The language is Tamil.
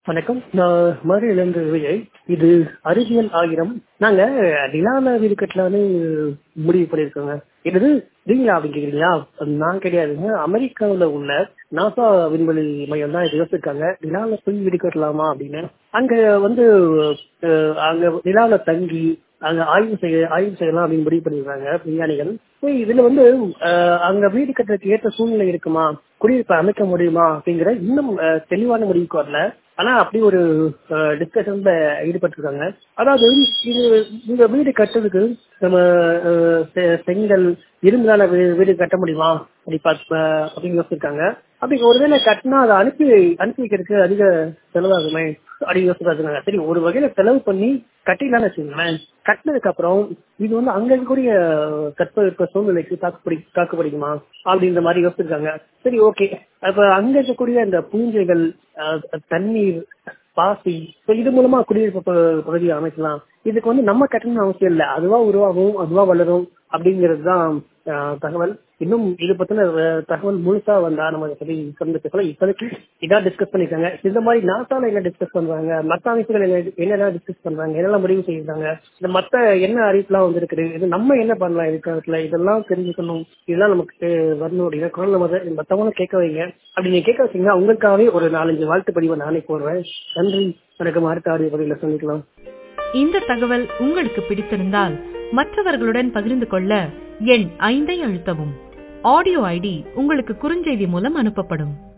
வணக்கம் நான் மதுரையிலேருந்து விஜய் இது அறிவியல் ஆயிரம் நாங்க நிலான வீடு கட்டலான்னு முடிவு பண்ணியிருக்கோங்க என்னது நீங்களா அப்படின்னு கேக்குறீங்களா நான் கிடையாதுங்க அமெரிக்காவில் உள்ள நாசா விண்வெளி மையம் தான் இது யோசிச்சிருக்காங்க நிலாவில் போய் வீடு கட்டலாமா அப்படின்னு அங்க வந்து அஹ், அங்க நிலாவில் தங்கி அங்க ஆய்வு செய்ய ஆய்வு செய்யலாம் அப்படின்னு முடிவு பண்ணிருக்காங்க விஞ்ஞானிகள் சரி, இதுல வந்து அஹ், அங்க வீடு கட்டுறதுக்கு ஏற்ற சூழ்நிலை இருக்குமா குடியிருப்பை அமைக்க முடியுமா அப்படிங்கிற இன்னும் அஹ், தெளிவான முடிவுக்கு வரல ஆனா அப்படி ஒரு டிஸ்கஷன்ல ஈடுபட்டிருக்காங்க அதாவது இது இந்த வீடு கட்டுறதுக்கு நம்ம அஹ், செ- செங்கல் இரும்புனால வீ- வீடு கட்ட முடியுமா அப்படி பார்த்து அஹ், அப்படின்னு யோசிச்சிருக்காங்க அப்படி ஒருவேளை கட்டினா அதை அனுப்பி அனுப்பி வைக்கிறதுக்கு அதிக செலவாகுமே அப்படி யோசிச்சிருக்காங்க சரி ஒரு வகையில செலவு பண்ணி கட்டிடலாம்னு வச்சுக்கோங்களேன் கட்டினதுக்கு அப்புறம் இது வந்து அங்க இருக்கக்கூடிய தட்பவெப்ப சூழ்நிலைக்கு தாக்குப்பிடி தாக்குப்பிடிக்குமா அப்படின்ற மாதிரி யோசிச்சிருக்காங்க சரி ஓகே அப்ப அங்க இருக்கக்கூடிய இந்த பூஞ்சைகள் அஹ், தண்ணீர் பாசி so இது மூலமா குடியிருப்பு ப- பகுதியை அமைக்கலாம் இதுக்கு வந்து நம்ம கட்டணும்னு அவசியம் இல்லை அதுவா உருவாகும் அதுவா வளரும் அப்படிங்கிறது தான் அஹ், தகவல் இன்னும் இது பத்தின அஹ், தகவல் முழுசா வந்தா நம்ம அதை பத்தி தொடர்ந்து பேசலாம் இப்போதைக்கு இதான் டிஸ்கஸ் பண்ணிருக்காங்க இந்த மாதிரி நாசால என்ன டிஸ்கஸ் பண்றாங்க மத்த அமைப்புகள் என்ன- என்னென்ன டிஸ்கஸ் பண்றாங்க என்னெல்லாம் முடிவு செய்யறாங்க இந்த மத்த என்ன அறிவிப்புலாம் வந்திருக்குது இது நம்ம என்ன பண்ணலாம் இதுக்காகத்துல இதெல்லாம் தெரிஞ்சுக்கணும் இதெல்லாம் நமக்கு தெ- வரணும் அப்படின்னா குரல் நம்ம மத்தவங்களும் கேட்க வைங்க அப்படி நீங்க கேட்க வச்சீங்கன்னா உங்களுக்காகவே ஒரு நாலஞ்சு வாழ்த்து பதிவை நானே போடுறேன் நன்றி வணக்கம் அடுத்த ஆடியோ பதிவில் சந்திக்கலாம் இந்த தகவல் உங்களுக்கு பிடித்திருந்தால் மற்றவர்களுடன் பகிர்ந்து கொள்ள எண் ஐந்தை அழுத்தவும் ஆடியோ ஐடி உங்களுக்கு குறுஞ்செய்தி மூலம் அனுப்பப்படும்